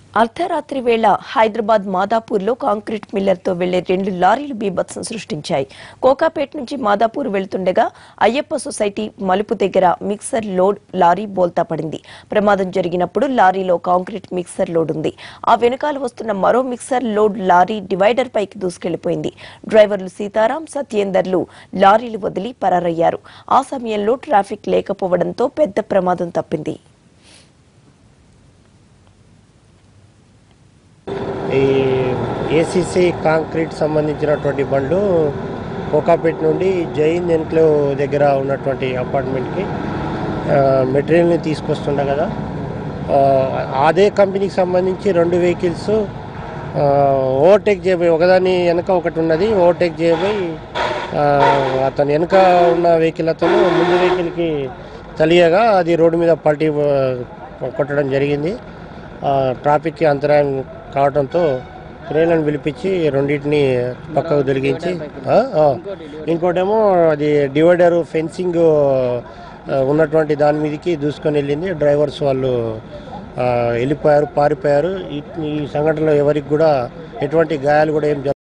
అర్ధరాత్రి వేళ హైదరాబాద్ మాదాపూర్లో కాంక్రీట్ మిల్లర్తో వెళ్లే రెండు లారీలు బీభత్సం సృష్టించాయి కోకాపేట నుంచి మాదాపూర్ వెళ్తుండగా అయ్యప్ప సొసైటీ మలుపు దగ్గర మిక్సర్ లోడ్ లారీ బోల్తా పడింది ప్రమాదం జరిగినప్పుడు లారీలో కాంక్రీట్ మిక్సర్ లోడ్ ఉంది ఆ వెనుకాల వస్తున్న మరో మిక్సర్ లోడ్ లారీ డివైడర్ పైకి దూసుకెళ్లిపోయింది డ్రైవర్లు సీతారాం సత్యేందర్లు లారీలు వదిలి పరారయ్యారు ఆ సమయంలో ట్రాఫిక్ లేకపోవడంతో పెద్ద ప్రమాదం తప్పింది ఈ ఏసీసీ కాంక్రీట్ సంబంధించినటువంటి బండ్లు కోకాపేట నుండి జైన్ ఎన్క్లేవ్ దగ్గర ఉన్నటువంటి అపార్ట్మెంట్కి ఆ, మెటీరియల్ని తీసుకొస్తుండ కదా ఆ, అదే కంపెనీకి సంబంధించి రెండు వెహికల్స్ ఆ, ఓవర్టేక్ చేయబోయి ఒకదాని వెనక ఒకటి ఉన్నది ఓవర్టేక్ చేయబోయి ఆ, అతను వెనక ఉన్న వెహికల్ అతను ముందు వెహికల్కి తెలియగా అది రోడ్డు మీద పల్టీ ఆ, కొట్టడం జరిగింది ఆ, ట్రాఫిక్కి అంతరాయం కావడంతో క్రేన్లను పిలిపించి రెండింటిని పక్కకు తొలగించి ఆ, ఆ. ఇంకోటేమో అది డివైడర్ ఫెన్సింగ్ ఆ, ఉన్నటువంటి దాని మీదకి దూసుకొని వెళ్ళింది డ్రైవర్స్ వాళ్ళు ఆ, వెళ్ళిపోయారు పారిపోయారు ఈ ఈ సంఘటనలో ఎవరికి కూడా ఎటువంటి గాయాలు కూడా ఏం జరగలేదు.